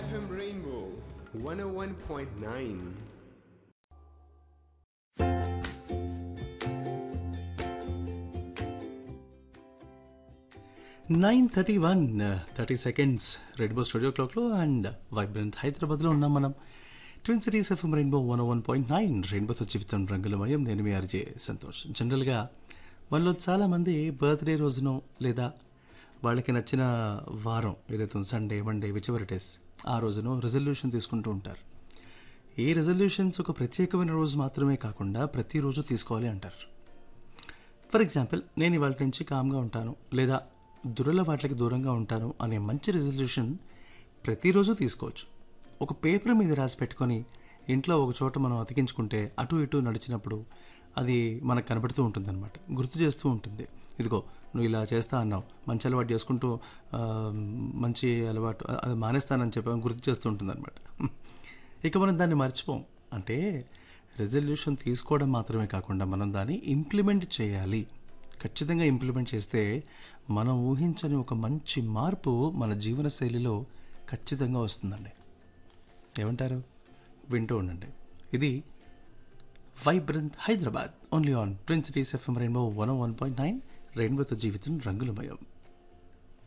FM Rainbow 101.9. Nine thirty one thirty seconds Rainbow studio క్లాక్లో and vibrant హైదరాబాద్లో ఉన్నాం మనం twin cities FM Rainbow one one point nine రెయిన్బోతో జీవితం రంగులమయం నేను మీ ఆర్జే సంతోష్ జనరల్గా మనలో చాలామంది బర్త్డే రోజునో లేదా వాళ్ళకి నచ్చిన వారం ఏదైతే Sunday Monday whichever it is ఆ రోజునో రెజల్యూషన్ తీసుకుంటూ ఉంటారు ఈ రెజల్యూషన్స్ ఒక ప్రత్యేకమైన రోజు మాత్రమే కాకుండా ప్రతిరోజు తీసుకోవాలి అంటారు ఫర్ ఎగ్జాంపుల్ నేను ఇవాళ నుంచి కామ్గా ఉంటాను లేదా దురల వాటికి దూరంగా ఉంటాను అనే మంచి రెజల్యూషన్ ప్రతిరోజు తీసుకోవచ్చు ఒక పేపర్ మీద రాసి పెట్టుకొని ఇంట్లో ఒక చోట మనం అతికించుకుంటే అటు ఇటు నడిచినప్పుడు అది మనకు కనబడుతూ ఉంటుందన్నమాట గుర్తు చేస్తూ ఉంటుంది ఇదిగో నువ్వు ఇలా చేస్తా అన్నావు మంచి అలవాటు చేసుకుంటూ ఆ, మంచి అలవాటు అ- అది మానేస్తానని చెప్పి గుర్తు చేస్తూ ఉంటుందన్నమాట ఇక మనం దాన్ని మర్చిపోం అంటే రెజల్యూషన్ తీసుకోవడం మాత్రమే కాకుండా మనం దాన్ని ఇంప్లిమెంట్ చేయాలి ఖచ్చితంగా ఇంప్లిమెంట్ చేస్తే మనం ఊహించని ఒక మంచి మార్పు మన జీవన శైలిలో ఖచ్చితంగా వస్తుందండి ఏమంటారు వింటూ ఉండండి ఇది vibrant Hyderabad only on twin cities FM Rainbow one one point nine రెయిన్బోతో జీవితం రంగులమయం